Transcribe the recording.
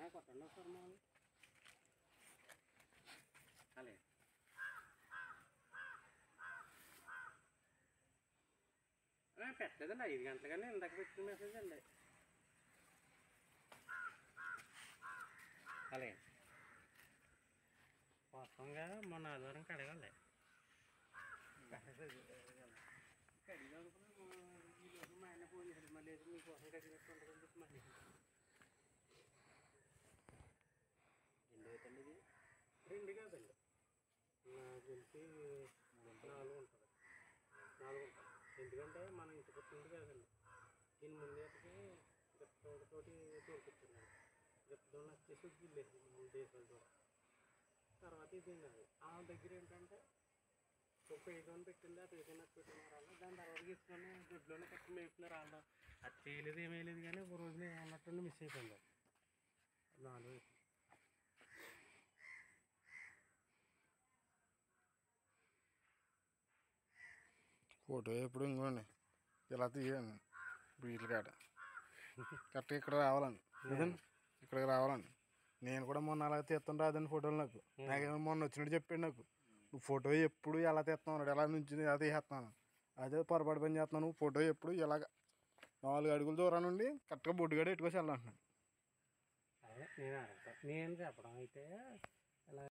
కొట్టండి ఒకసారి మామూలు అలాగే ఆ, పెట్టలేదండి ఐదు గంటలకన్నా ఇందాక పెట్టిన మెసేజ్ అండి అలాగే వాస్తవంగా మొన్న ఆదివారం కడగాలి కడిగాలనుకున్నా ఈ రోజు మా ఆయన ఫోన్ చేశాడు మళ్ళీ ఏదో మీకోసం కడిగినట్టు ఉంటుందని చెప్పి మళ్ళీ ఎన్ని అవుతుంది ఇది రెండు కాదండి నాకు తెలిసి నాలుగు ఉంటుంది నాలుగు ఉంటుంది ఎందుకంటే మన ఇంటి పుట్టింది కాదండి దీని ముందేటికి గట్టతోటి తోలుకొచ్చిందండి గట్టతో వచ్చేసి గిల్లేసి దేశాల ద్వారా తర్వాత ఇది కాదు ఆ దగ్గర ఏంటంటే ఒక పేదోని పెట్టింది ఆ పేదోని పెట్టినారు వాళ్ళు దాని తర్వాత తీసుకొని దొడ్లోనే కట్టి మేపుతున్నారు వాళ్ళు అది చేయలేదు ఏమీ లేదు కానీ ఒక రోజున ఏమన్నట్టు మిస్ అయిపోయింది అది నాలుగు ఫోటో ఎప్పుడు ఇంకోండి ఇలా తీయండి వీటి కాడ కరెక్ట్గా ఇక్కడ రావాలండి ఇదండి ఇక్కడికి రావాలండి నేను కూడా మొన్న అలా తీస్తాను రాదండి ఫోటోలు నాకు నాకేమో మొన్న వచ్చినట్టు చెప్పాడు నాకు నువ్వు ఫోటో ఎప్పుడు ఎలా తీస్తావు అన్నాడు ఎలా నుంచి ఎలా తీసేస్తున్నాను అదే పొరపాటు పని చేస్తున్నాను నువ్వు ఫోటో ఎప్పుడు ఇలాగ నాలుగు అడుగుల దూరం నుండి కరెక్ట్గా బొడ్డుగాడ ఎట్టుకోసి వెళ్ళాలంటున్నాడు అదే నేను అడగతా నేను చెప్పడం అయితే